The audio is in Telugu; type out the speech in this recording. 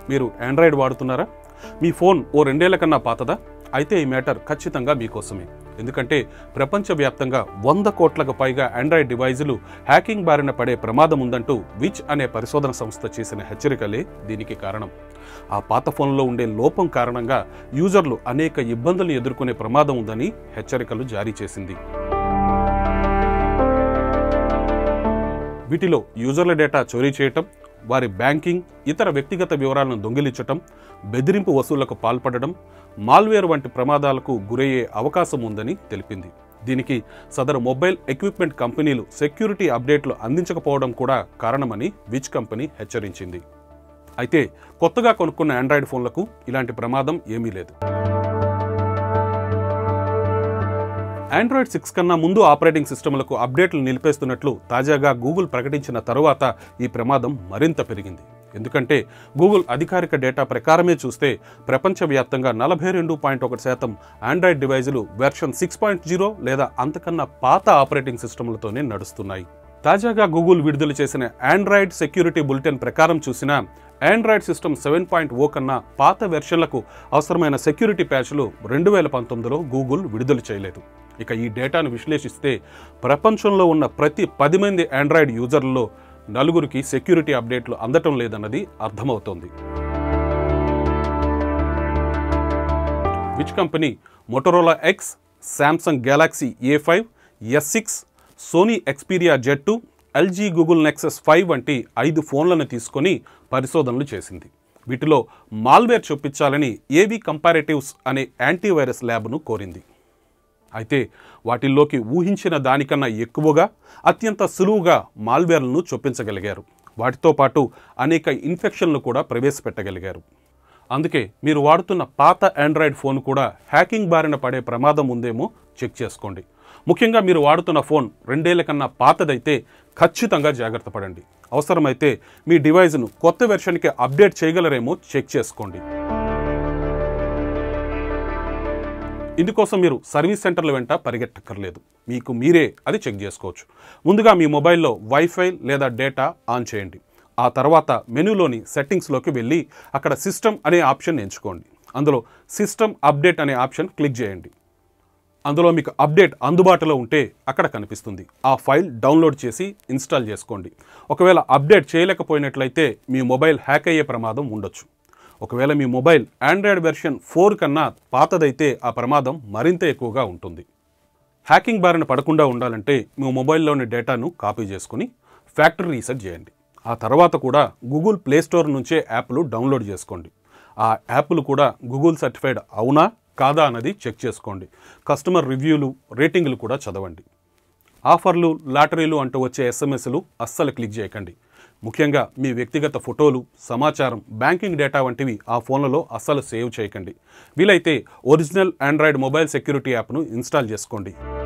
మీరు ఆండ్రాయిడ్ వాడుతున్నారా మీ ఫోన్ ఓ రెండేళ్ల కన్నా పాతదా అయితే ఈ మ్యాటర్ ఖచ్చితంగా మీకోసమే ఎందుకంటే ప్రపంచవ్యాప్తంగా వంద కోట్లకు పైగా ఆండ్రాయిడ్ డివైజులు హ్యాకింగ్ బారిన పడే ప్రమాదం ఉందంటూ విచ్ అనే పరిశోధన సంస్థ చేసిన హెచ్చరికలే దీనికి కారణం ఆ పాత ఫోన్లో ఉండే లోపం కారణంగా యూజర్లు అనేక ఇబ్బందులు ఎదుర్కొనే ప్రమాదం ఉందని హెచ్చరికలు జారీ చేసింది వీటిలో యూజర్ల డేటా చోరీ చేయటం వారి బ్యాంకింగ్ ఇతర వ్యక్తిగత వివరాలను దొంగిలించటం బెదిరింపు వసూళ్లకు పాల్పడడం మాల్వేర్ వంటి ప్రమాదాలకు గురయ్యే అవకాశం ఉందని తెలిపింది దీనికి సదరు మొబైల్ ఎక్విప్మెంట్ కంపెనీలు సెక్యూరిటీ అప్డేట్లు అందించకపోవడం కూడా కారణమని విచ్ కంపెనీ హెచ్చరించింది అయితే కొత్తగా కొనుక్కున్న ఆండ్రాయిడ్ ఫోన్లకు ఇలాంటి ప్రమాదం ఏమీ లేదు ఆండ్రాయిడ్ సిక్స్ కన్నా ముందు ఆపరేటింగ్ సిస్టమ్లకు అప్డేట్లు నిలిపేస్తున్నట్లు తాజాగా గూగుల్ ప్రకటించిన తరువాత ఈ ప్రమాదం మరింత పెరిగింది ఎందుకంటే గూగుల్ అధికారిక డేటా ప్రకారమే చూస్తే ప్రపంచవ్యాప్తంగా నలభై రెండు పాయింట్ ఒకటి శాతం ఆండ్రాయిడ్ డివైజులు వెర్షన్ సిక్స్ పాయింట్ జీరో లేదా అంతకన్నా పాత ఆపరేటింగ్ సిస్టమ్లతోనే నడుస్తున్నాయి తాజాగా గూగుల్ విడుదల చేసిన ఆండ్రాయిడ్ సెక్యూరిటీ బులెటిన్ ప్రకారం చూసిన android system seven point O కన్నా పాత వెర్షన్లకు అవసరమైన సెక్యూరిటీ ప్యాచ్లు రెండు వేల పంతొమ్మిదిలో గూగుల్ విడుదల చేయలేదు ఇక ఈ డేటాను విశ్లేషిస్తే ప్రపంచంలో ఉన్న ప్రతి పది మంది ఆండ్రాయిడ్ యూజర్లలో నలుగురికి సెక్యూరిటీ అప్డేట్లు అందటం లేదన్నది అర్థమవుతోంది which company Motorola X Samsung Galaxy A five S six Sony Xperia Z two LG Google Nexus five వంటి ఐదు ఫోన్లను తీసుకొని పరిశోధనలు చేసింది వీటిలో మాల్వేర్ చొప్పించాలని ఏవి కంపారేటివ్స్ అనే యాంటీవైరస్ ల్యాబ్ను కోరింది అయితే వాటిల్లోకి ఊహించిన దానికన్నా ఎక్కువగా అత్యంత సులువుగా మాల్వేర్లను చొప్పించగలిగారు వాటితో పాటు అనేక ఇన్ఫెక్షన్లు కూడా ప్రవేశపెట్టగలిగారు అందుకే మీరు వాడుతున్న పాత ఆండ్రాయిడ్ ఫోన్ కూడా హ్యాకింగ్ బారిన పడే ప్రమాదం ఉందేమో చెక్ చేసుకోండి ముఖ్యంగా మీరు వాడుతున్న ఫోన్ రెండేళ్ల కన్నా పాతదైతే ఖచ్చితంగా జాగ్రత్త పడండి అవసరమైతే మీ డివైజ్ను కొత్త వెర్షన్కి అప్డేట్ చేయగలరేమో చెక్ చేసుకోండి ఇందుకోసం మీరు సర్వీస్ సెంటర్ల వెంట పరిగెట్టక్కర్లేదు మీకు మీరే అది చెక్ చేసుకోవచ్చు ముందుగా మీ మొబైల్లో వైఫై లేదా డేటా ఆన్ చేయండి ఆ తర్వాత మెనూలోని సెట్టింగ్స్లోకి వెళ్ళి అక్కడ సిస్టమ్ అనే ఆప్షన్ ఎంచుకోండి అందులో సిస్టమ్ అప్డేట్ అనే ఆప్షన్ క్లిక్ చేయండి అందులో మీకు అప్డేట్ అందుబాటులో ఉంటే అక్కడ కనిపిస్తుంది ఆ ఫైల్ డౌన్లోడ్ చేసి ఇన్స్టాల్ చేసుకోండి ఒకవేళ అప్డేట్ చేయలేకపోయినట్లయితే మీ మొబైల్ హ్యాక్ అయ్యే ప్రమాదం ఉండొచ్చు ఒకవేళ మీ మొబైల్ ఆండ్రాయిడ్ వెర్షన్ ఫోర్ కన్నా పాతదైతే ఆ ప్రమాదం మరింత ఎక్కువగా ఉంటుంది హ్యాకింగ్ బారిన పడకుండా ఉండాలంటే మీ మొబైల్లోని డేటాను కాపీ చేసుకుని ఫ్యాక్టరీ రీసెట్ చేయండి ఆ తర్వాత కూడా గూగుల్ ప్లే స్టోర్ నుంచే యాప్లు డౌన్లోడ్ చేసుకోండి ఆ యాప్లు కూడా గూగుల్ సర్టిఫైడ్ అవునా కాదా అన్నది చెక్ చేసుకోండి కస్టమర్ రివ్యూలు రేటింగ్లు కూడా చదవండి ఆఫర్లు లాటరీలు అంటూ వచ్చే ఎస్ఎంఎస్లు అస్సలు క్లిక్ చేయకండి ముఖ్యంగా మీ వ్యక్తిగత ఫోటోలు సమాచారం బ్యాంకింగ్ డేటా వంటివి ఆ ఫోన్లలో అస్సలు సేవ్ చేయకండి వీలైతే ఒరిజినల్ ఆండ్రాయిడ్ మొబైల్ సెక్యూరిటీ యాప్ను ఇన్స్టాల్ చేసుకోండి